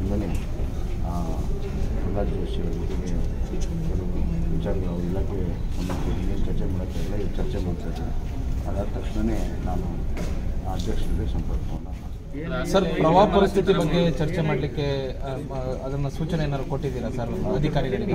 ಬಂದಮೇಲೆ ಪ್ರಹ್ಲಾದ್ ಜೋಶಿ ಅವರ ಜೊತೆಗೆ ಕೆಲವು ವಿಚಾರಗಳು ಅವ್ರ ಇಲಾಖೆ ಸಂಬಂಧಿಸಿದ ಚರ್ಚೆ ಮಾಡೋಕ್ಕಾಗಲ್ಲ ಈಗ ಚರ್ಚೆ ಮಾಡ್ತಾ ಇದ್ದಾರೆ ಅದಾದ ತಕ್ಷಣವೇ ನಾನು ಆ ಅಧ್ಯಕ್ಷರಿಗೆ ಸಂಪರ್ಕವನ್ನು ಸರ್ ಪ್ರವಾಹ ಪರಿಸ್ಥಿತಿ ಬಗ್ಗೆ ಚರ್ಚೆ ಮಾಡಲಿಕ್ಕೆ ಅದನ್ನ ಸೂಚನೆ ಏನಾದ್ರು ಕೊಟ್ಟಿದ್ದೀರಾ ಸರ್ ಅಧಿಕಾರಿಗಳಿಗೆ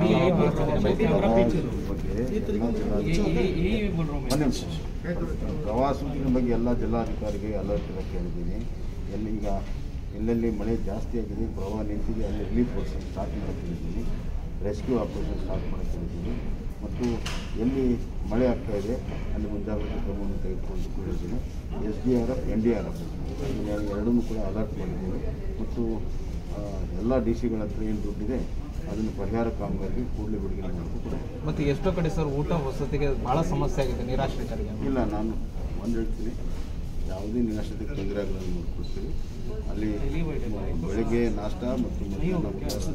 ಒಂದು ನಿಮಿಷ ಪ್ರವಾಸೋದ್ಯಮ ಬಗ್ಗೆ ಎಲ್ಲ ಜಿಲ್ಲಾಧಿಕಾರಿಗೆ ಅಲರ್ಟ್ ಎಲ್ಲ ಕೇಳಿದ್ದೀನಿ ಎಲ್ಲಿ ಈಗ ಎಲ್ಲೆಲ್ಲಿ ಮಳೆ ಜಾಸ್ತಿ ಆಗಿದೆ ಪ್ರವಾಹ ನಿಂತಿದೆ ಅಲ್ಲಿ ರಿಲೀಫ್ ಪರ್ಸನ್ ಸ್ಟಾರ್ಟ್ ಮಾಡಕ್ಕೆ ಹೇಳಿದ್ದೀನಿ ರೆಸ್ಕ್ಯೂ ಆಪರೇಷನ್ ಸ್ಟಾರ್ಟ್ ಮಾಡಕ್ಕೆ ಹೇಳಿದ್ದೀನಿ ಮತ್ತು ಎಲ್ಲಿ ಮಳೆ ಆಗ್ತಾ ಇದೆ ಅಲ್ಲಿ ಮುಂಜಾಗ್ರತೆ ಕ್ರಮವನ್ನು ತೆಗೆದುಕೊಂಡು ಹೇಳಿದ್ದೀನಿ S D R F N D R F ಎರಡನ್ನೂ ಕೂಡ ಅಲರ್ಟ್ ಮಾಡಿದ್ದೀನಿ ಮತ್ತು ಆ, ಎಲ್ಲ ಡಿ ಸಿಗಳ ಹತ್ರ ಏನು ದುಡ್ಡಿದೆ ಅದನ್ನು ಪರಿಹಾರ ಕಾಮಗಾರಿಗೆ ಕೂಡಲೇ ಬಿಡುಗಡೆ ಮಾಡಬೇಕು ಕೂಡ ಮತ್ತೆ ಎಷ್ಟೋ ಕಡೆ ಸರ್ ಊಟ ವಸತಿಗೆ ಬಹಳ ಸಮಸ್ಯೆ ಆಗಿದೆ ನಿರಾಶ್ರಿತರಿಗೆ ಇಲ್ಲ ನಾನು ಒಂದು ಹೇಳ್ತೀನಿ ಯಾವುದೇ ನಿರಾಶ್ರಿತಕ್ಕೆ ತೊಂದರೆ ಆಗಲ್ಲ ನೋಡ್ಕೊಳ್ತೀವಿ ಅಲ್ಲಿ ಬೆಳಗ್ಗೆ ನಾಷ್ಟ ಮತ್ತು ಮಧ್ಯಾಹ್ನ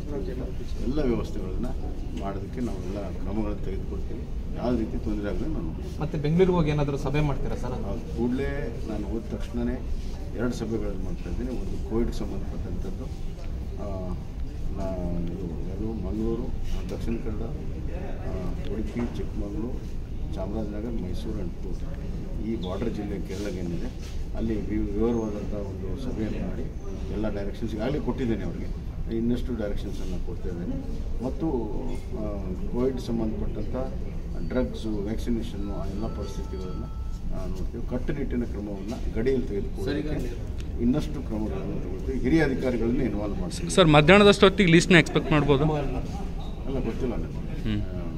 ಊಟ ಎಲ್ಲ ವ್ಯವಸ್ಥೆಗಳನ್ನು ಮಾಡೋದಕ್ಕೆ ನಾವೆಲ್ಲ ಕ್ರಮಗಳನ್ನು ತೆಗೆದುಕೊಳ್ತೀವಿ ಯಾವುದೇ ರೀತಿ ತೊಂದರೆ ಆಗಲ್ಲ ನಾನು ನೋಡ್ಕೊಳ್ತೀನಿ. ಮತ್ತೆ ಬೆಂಗಳೂರಿಗೆ ಹೋಗಿ ಏನಾದರೂ ಸಭೆ ಮಾಡ್ತೀರಾ ಸರ್ ನಾವು ಕೂಡಲೇ ನಾನು ಹೋದ ತಕ್ಷಣವೇ ಎರಡು ಸಭೆಗಳನ್ನು ಮಾಡ್ತಾ ಇದ್ದೀನಿ ಒಂದು ಕೋವಿಡ್ ಸಂಬಂಧಪಟ್ಟಂಥದ್ದು ಆ, ನಾ ಇದು ಯಾವುದು ಮಂಗಳೂರು ದಕ್ಷಿಣ ಕನ್ನಡ ಆ, ಉಡುಪಿ ಚಿಕ್ಕಮಗಳೂರು ಚಾಮರಾಜನಗರ ಮೈಸೂರು ಆ್ಯಂಡ್ ಕೂರ್ಗ್ ಈ ಬಾರ್ಡರ್ ಜಿಲ್ಲೆ ಕೇರಳಗೇನಿದೆ ಅಲ್ಲಿ ವಿ- ವಿವರವಾದಂಥ ಒಂದು ಸಭೆಯನ್ನು ಮಾಡಿ ಎಲ್ಲ ಡೈರೆಕ್ಷನ್ಸ್ ಈಗಾಗಲೇ ಕೊಟ್ಟಿದ್ದೇನೆ ಅವರಿಗೆ ಇನ್ನಷ್ಟು ಡೈರೆಕ್ಷನ್ಸನ್ನು ಕೊಡ್ತಾ ಇದ್ದೇನೆ ಮತ್ತು ಆ, ಕೋವಿಡ್ ಸಂಬಂಧಪಟ್ಟಂಥ ಡ್ರಗ್ಸು ವ್ಯಾಕ್ಸಿನೇಷನ್ನು ಆ ಎಲ್ಲ ಪರಿಸ್ಥಿತಿಗಳನ್ನು ಆ, ನೋಡ್ತೀವಿ ಕಟ್ಟುನಿಟ್ಟಿನ ಕ್ರಮವನ್ನು ಗಡಿಯಲ್ಲಿ ತೆಗೆದುಕೊಳ್ಳಿ ಇನ್ನಷ್ಟು ಕ್ರಮಗಳನ್ನು ತಗೊಳ್ತೀವಿ ಹಿರಿಯ ಅಧಿಕಾರಿಗಳನ್ನ ಇನ್ವಾಲ್ವ್ ಮಾಡ್ತೀವಿ ಸರ್ ಮಧ್ಯಾಹ್ನದಷ್ಟೊತ್ತಿಗೆ ಲೀಸ್ಟ್ನ ಎಕ್ಸ್ಪೆಕ್ಟ್ ಮಾಡ್ಬೋದು ಅಲ್ಲ ಗೊತ್ತಿಲ್ಲ ನನಗೆ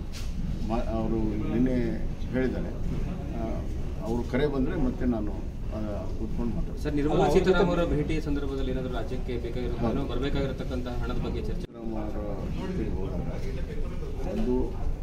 ಅವರು ನಿನ್ನೆ ಹೇಳಿದ್ದಾರೆ ಆ, ಅವರು ಕರೆ ಬಂದರೆ ಮತ್ತೆ ನಾನು ಆ, ಕೂತ್ಕೊಂಡು ಮಾತಾಡ್ತೀನಿ ಸರ್ ನಿರ್ಮಲಾ ಸೀತಾರಾಮನ್ ಅವರ ಭೇಟಿ ಸಂದರ್ಭದಲ್ಲಿ ಏನಾದರೂ ರಾಜ್ಯಕ್ಕೆ ಬೇಕಾಗಿರೋ ಬರಬೇಕಾಗಿರತಕ್ಕಂಥ ಹಣದ ಬಗ್ಗೆ ಚರ್ಚೆ ಸಿದ್ದರಾಮ ಅವರ ಜೊತೆಗೆ ಹೋದಾಗ ಒಂದು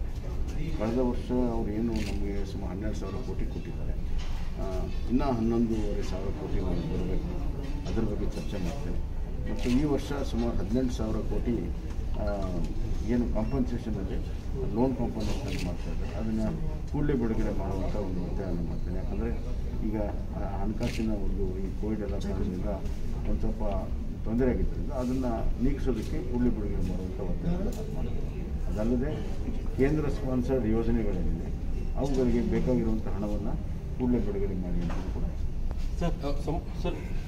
ಕಳೆದ ವರ್ಷ ಅವರು ಏನು ನಮಗೆ ಸುಮಾರು ಹನ್ನೆರಡು ಸಾವಿರ ಕೋಟಿ ಕೊಟ್ಟಿದ್ದಾರೆ ಆ, ಇನ್ನೂ ಹನ್ನೊಂದೂವರೆ ಸಾವಿರ ಕೋಟಿ ನಮಗೆ ಬರಬೇಕು ಅದರ ಬಗ್ಗೆ ಚರ್ಚೆ ಮಾಡ್ತೇವೆ ಮತ್ತು ಈ ವರ್ಷ ಸುಮಾರು ಹದಿನೆಂಟು ಸಾವಿರ ಕೋಟಿ ಆ, ಏನು ಕಾಂಪನ್ಸೇಷನ್ ಇದೆ ಲೋನ್ ಕಾಂಪನ್ಸೇಷನ್ ಮಾಡ್ತಾ ಇದ್ದಾರೆ ಅದನ್ನು ಕೂಡಲೇ ಬಿಡುಗಡೆ ಮಾಡುವಂಥ ಒಂದು ಒತ್ತಾಯವನ್ನು ಮಾಡ್ತೇನೆ ಯಾಕಂದರೆ ಈಗ ಆ ಹಣಕಾಸಿನ ಒಂದು ಈ ಕೋವಿಡ್ ಎಲ್ಲ ಕಾರಣದಿಂದ ಒಂದು ಸ್ವಲ್ಪ ತೊಂದರೆ ಆಗಿದ್ದರಿಂದ ಅದನ್ನು ನೀಗಿಸೋದಕ್ಕೆ ಕೂಡಲೇ ಬಿಡುಗಡೆ ಮಾಡುವಂಥ ಒತ್ತಾಯವನ್ನು ನಾನು ಮಾಡ್ತೇನೆ ಅದಲ್ಲದೆ ಕೇಂದ್ರ ಸ್ಪಾನ್ಸರ್ಡ್ ಯೋಜನೆಗಳೇನಿದೆ ಅವುಗಳಿಗೆ ಬೇಕಾಗಿರುವಂಥ ಹಣವನ್ನು ಕೂಡಲೇ ಬಿಡುಗಡೆ ಮಾಡಿ ಅಂತ ಕೂಡ ಸರ್